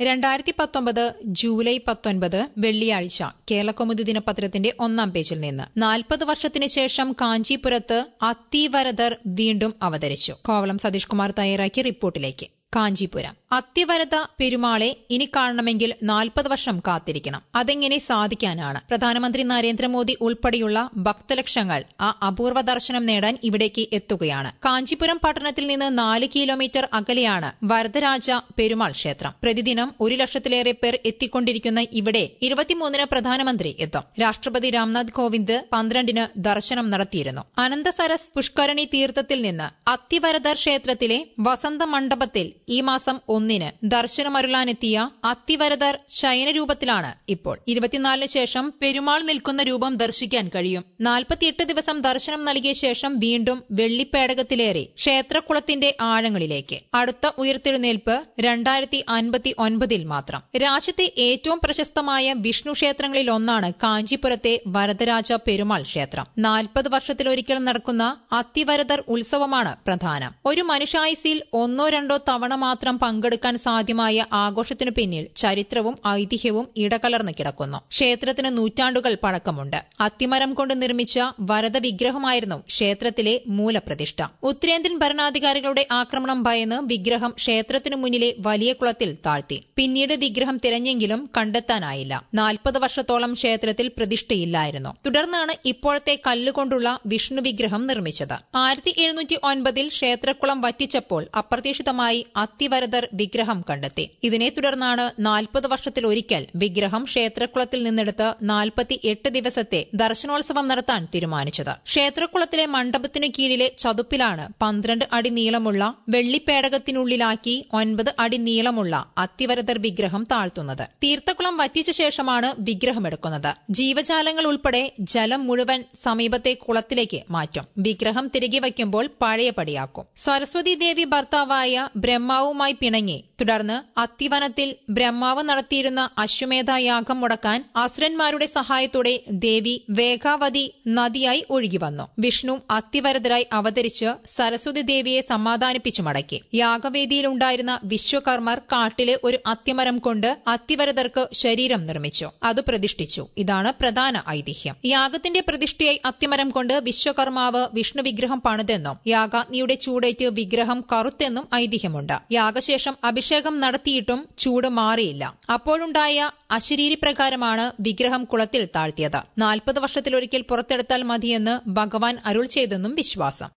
രണ്ടായിരത്തി പത്തൊമ്പത് ജൂലൈ പത്തൊൻപത് വെള്ളിയാഴ്ച കേരളകൗമുദി ദിനപത്രത്തിന്റെ ഒന്നാം പേജിൽ നിന്ന് നാൽപ്പത് വർഷത്തിന് ശേഷം കാഞ്ചീപുരത്ത് അത്തിവരദർ വീണ്ടും അവതരിച്ചു കോവളം സതീഷ് കുമാർ തയ്യാറാക്കിയ റിപ്പോർട്ടിലേക്ക് കാഞ്ചീപുരം അത്യവരത പെരുമാളെ ഇനി കാണണമെങ്കിൽ നാൽപ്പത് വർഷം കാത്തിരിക്കണം അതെങ്ങനെ സാധിക്കാനാണ് പ്രധാനമന്ത്രി നരേന്ദ്രമോദി ഉൾപ്പെടെയുള്ള ഭക്തലക്ഷങ്ങൾ ആ അപൂർവ ദർശനം നേടാൻ ഇവിടേക്ക് എത്തുകയാണ് കാഞ്ചീപുരം പട്ടണത്തിൽ നിന്ന് നാല് കിലോമീറ്റർ അകലെയാണ് വരദരാജ പെരുമാൾ ക്ഷേത്രം പ്രതിദിനം ഒരു ലക്ഷത്തിലേറെ പേർ എത്തിക്കൊണ്ടിരിക്കുന്ന ഇവിടെ ഇരുപത്തിമൂന്നിന് പ്രധാനമന്ത്രി എത്തും രാഷ്ട്രപതി രാംനാഥ് കോവിന്ദ് പന്ത്രണ്ടിന് ദർശനം നടത്തിയിരുന്നു അനന്തസരസ് പുഷ്കരണി തീർത്ഥത്തിൽ നിന്ന് അത്തിവരദർ ക്ഷേത്രത്തിലെ വസന്ത മണ്ഡപത്തിൽ ഈ മാസം ഒന്നിന് ദർശനമരുളാനെത്തിയ അത്തിവരദർ ശയനരൂപത്തിലാണ് ഇപ്പോൾ ഇരുപത്തിനാലിന് ശേഷം പെരുമാൾ നിൽക്കുന്ന രൂപം ദർശിക്കാൻ കഴിയും നാൽപ്പത്തിയെട്ട് ദിവസം ദർശനം നൽകിയ ശേഷം വീണ്ടും വെള്ളിപ്പേടകത്തിലേറി ക്ഷേത്രക്കുളത്തിന്റെ ആഴങ്ങളിലേക്ക് അടുത്ത ഉയർത്തെഴുന്നേൽപ്പ് രണ്ടായിരത്തി അൻപത്തി ഒൻപതിൽ മാത്രം രാജ്യത്തെ ഏറ്റവും പ്രശസ്തമായ വിഷ്ണു ക്ഷേത്രങ്ങളിൽ ഒന്നാണ് കാഞ്ചീപുരത്തെ വരദരാജ പെരുമാൾ ക്ഷേത്രം നാൽപ്പത് വർഷത്തിലൊരിക്കൽ നടക്കുന്ന അത്തിവരദർ ഉത്സവമാണ് പ്രധാനം ഒരു മനുഷ്യായുസിൽ ഒന്നോ രണ്ടോ തവണ മാത്രം പങ്കെടുക്കാൻ സാധ്യമായ ആഘോഷത്തിനു പിന്നിൽ ചരിത്രവും ഐതിഹ്യവും ഇടകലർന്ന് കിടക്കുന്നു ക്ഷേത്രത്തിന് നൂറ്റാണ്ടുകൾ പഴക്കമുണ്ട് അത്തിമരം കൊണ്ട് നിർമ്മിച്ച വരദ വിഗ്രഹമായിരുന്നു ക്ഷേത്രത്തിലെ മൂലപ്രതിഷ്ഠ ഉത്തരേന്ത്യൻ ഭരണാധികാരികളുടെ ആക്രമണം ഭയന്ന് വിഗ്രഹം ക്ഷേത്രത്തിനു മുന്നിലെ വലിയ കുളത്തിൽ താഴ്ത്തി പിന്നീട് വിഗ്രഹം തിരഞ്ഞെങ്കിലും കണ്ടെത്താനായില്ല നാൽപ്പത് വർഷത്തോളം ക്ഷേത്രത്തിൽ പ്രതിഷ്ഠയില്ലായിരുന്നു തുടർന്നാണ് ഇപ്പോഴത്തെ കല്ലുകൊണ്ടുള്ള വിഷ്ണു വിഗ്രഹം നിർമ്മിച്ചത് ആയിരത്തി എഴുന്നൂറ്റി ഒൻപതിൽ ക്ഷേത്രക്കുളം വറ്റിച്ചപ്പോൾ അപ്രതീക്ഷിതമായി അത്തിവരദർ വിഗ്രഹം കണ്ടെത്തി ഇതിനെ തുടർന്നാണ് നാൽപ്പത് വർഷത്തിൽ ഒരിക്കൽ വിഗ്രഹം ക്ഷേത്രക്കുളത്തിൽ നിന്നെടുത്ത് നാൽപ്പത്തി എട്ട് ദിവസത്തെ ദർശനോത്സവം നടത്താൻ തീരുമാനിച്ചത് ക്ഷേത്രക്കുളത്തിലെ മണ്ഡപത്തിനു കീഴിലെ ചതുപ്പിലാണ് പന്ത്രണ്ട് അടി നീളമുള്ള വെള്ളിപ്പേടകത്തിനുള്ളിലാക്കി ഒൻപത് അടി നീളമുള്ള അത്തിവരദർ വിഗ്രഹം താഴ്ത്തുന്നത് തീർത്ഥക്കുളം വറ്റിച്ച ശേഷമാണ് വിഗ്രഹമെടുക്കുന്നത് ജീവജാലങ്ങൾ ഉൾപ്പെടെ ജലം മുഴുവൻ സമീപത്തെ കുളത്തിലേക്ക് മാറ്റും വിഗ്രഹം തിരികെ വയ്ക്കുമ്പോൾ പഴയപടിയാക്കും സരസ്വതി ദേവി ഭർത്താവായ ബ്രഹ്മാവുമായി പിണങ്ങി തുടർന്ന് അത്തിവനത്തിൽ ബ്രഹ്മാവ് നടത്തിയിരുന്ന അശ്വമേധ യാഗം മുടക്കാൻ അസുരന്മാരുടെ സഹായത്തോടെ ദേവി വേഗാവതി നദിയായി ഒഴുകി വന്നു വിഷ്ണു അത്തിവരതരായി അവതരിച്ച് സരസ്വതി ദേവിയെ സമാധാനിപ്പിച്ചു മടക്കി യാഗവേദിയിലുണ്ടായിരുന്ന വിശ്വകർമ്മർ കാട്ടിലെ ഒരു അത്തിമരം കൊണ്ട് അത്തിവരതർക്ക് ശരീരം നിർമ്മിച്ചു അത് പ്രതിഷ്ഠിച്ചു ഇതാണ് പ്രധാന ഐതിഹ്യം യാഗത്തിന്റെ പ്രതിഷ്ഠയായി അത്തിമരം കൊണ്ട് വിശ്വകർമാവ് വിഷ്ണു വിഗ്രഹം പണിതെന്നും യാഗാഗ്നിയുടെ ചൂടേറ്റ് വിഗ്രഹം കറുത്തെന്നും ഐതിഹ്യമുണ്ട് യാഗശേഷം അഭിഷേകം നടത്തിയിട്ടും ചൂട് മാറിയില്ല അപ്പോഴുണ്ടായ അശരീരി പ്രകാരമാണ് വിഗ്രഹം കുളത്തിൽ താഴ്ത്തിയത് നാൽപ്പത് വർഷത്തിലൊരിക്കൽ പുറത്തെടുത്താൽ മതിയെന്ന് ഭഗവാൻ അരുൾ ചെയ്തെന്നും വിശ്വാസം